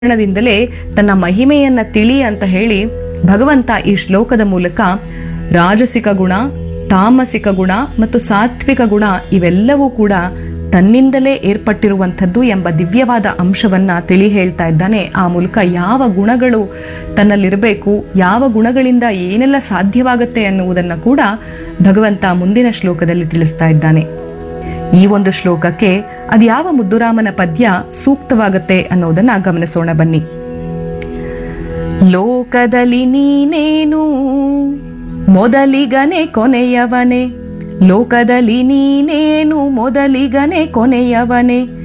ಕಾರಣದಿಂದಲೇ ತನ್ನ ಮಹಿಮೆಯನ್ನ ತಿಳಿ ಅಂತ ಹೇಳಿ ಭಗವಂತ ಈ ಶ್ಲೋಕದ ಮೂಲಕ ರಾಜಸಿಕ ಗುಣ ತಾಮಸಿಕ ಗುಣ ಮತ್ತು ಸಾತ್ವಿಕ ಗುಣ ಇವೆಲ್ಲವೂ ಕೂಡ ತನ್ನಿಂದಲೇ ಏರ್ಪಟ್ಟಿರುವಂಥದ್ದು ಎಂಬ ದಿವ್ಯವಾದ ಅಂಶವನ್ನ ತಿಳಿ ಹೇಳ್ತಾ ಇದ್ದಾನೆ ಆ ಮೂಲಕ ಯಾವ ಗುಣಗಳು ತನ್ನಲ್ಲಿರಬೇಕು ಯಾವ ಗುಣಗಳಿಂದ ಏನೆಲ್ಲ ಸಾಧ್ಯವಾಗುತ್ತೆ ಅನ್ನುವುದನ್ನು ಕೂಡ ಭಗವಂತ ಮುಂದಿನ ಶ್ಲೋಕದಲ್ಲಿ ತಿಳಿಸ್ತಾ ಇದ್ದಾನೆ ಈ ಒಂದು ಶ್ಲೋಕಕ್ಕೆ ಅದ್ಯಾವ ಮುದ್ದುರಾಮನ ಪದ್ಯ ಸೂಕ್ತವಾಗತ್ತೆ ಅನ್ನೋದನ್ನ ಗಮನಿಸೋಣ ಬನ್ನಿ ಲೋಕದಲ್ಲಿ ನೀನೇನು ಮೊದಲಿಗನೆ ಕೊನೆಯವನೇ ಲೋಕದಲ್ಲಿ ನೀನೇನು ಮೊದಲಿಗನೆ ಕೊನೆಯವನೇ